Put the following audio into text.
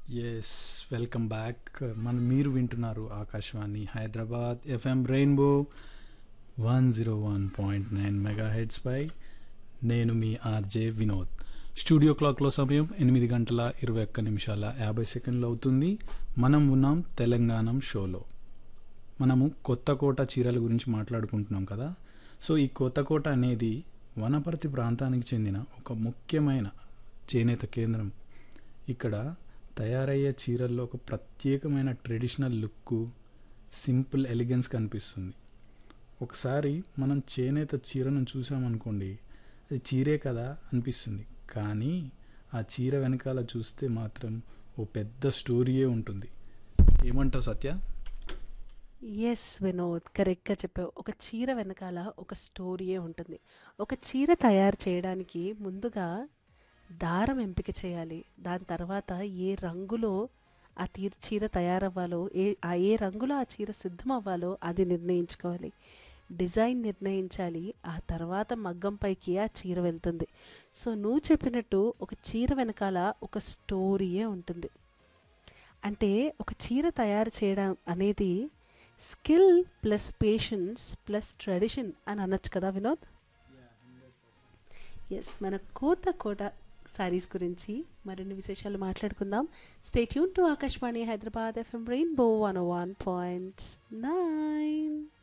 yes welcome back మన మీరు వింటున్నారు Akashvani Hyderabad FM rainbow one zero one point nine megahertz పై నేను మీ ఆర్జే వినోద్ స్టూడియో క్లాక్లో సమయం ఎనిమిది గంటల ఇరవై ఒక్క నిమిషాల యాభై సెకండ్లు అవుతుంది మనం ఉన్నాం తెలంగాణం షోలో మనము కొత్తకోట చీరల గురించి మాట్లాడుకుంటున్నాం కదా సో ఈ కొత్తకోట అనేది వనపర్తి ప్రాంతానికి చెందిన ఒక ముఖ్యమైన చేనేత కేంద్రం ఇక్కడ తయారయ్యే చీరల్లో ఒక ప్రత్యేకమైన ట్రెడిషనల్ లుక్ సింపుల్ ఎలిగెన్స్ కనిపిస్తుంది ఒకసారి మనం చేనేత చీరను చూసామనుకోండి అది చీరే కదా అనిపిస్తుంది కానీ ఆ చీర వెనకాల చూస్తే మాత్రం ఓ పెద్ద స్టోరీయే ఉంటుంది ఏమంటావు సత్య ఎస్ వినోద్ కరెక్ట్గా చెప్పావు ఒక చీర వెనకాల ఒక స్టోరీయే ఉంటుంది ఒక చీర తయారు చేయడానికి ముందుగా దారం ఎంపిక చేయాలి దాని తర్వాత ఏ రంగులో ఆ తీర చీర తయారవ్వాలో ఏ ఆ ఏ రంగులో ఆ చీర సిద్ధం అవ్వాలో అది నిర్ణయించుకోవాలి డిజైన్ నిర్ణయించాలి ఆ తర్వాత మగ్గం పైకి ఆ చీర వెళ్తుంది సో నువ్వు చెప్పినట్టు ఒక చీర వెనకాల ఒక స్టోరీయే ఉంటుంది అంటే ఒక చీర తయారు చేయడం అనేది skill plus patience plus tradition అని అనొచ్చు కదా వినోద్ ఎస్ మన కోత కోట సారీస్ గురించి మరిన్ని విశేషాలు మాట్లాడుకుందాం stay tune to Akashvani Hyderabad FM rainbow one one point nine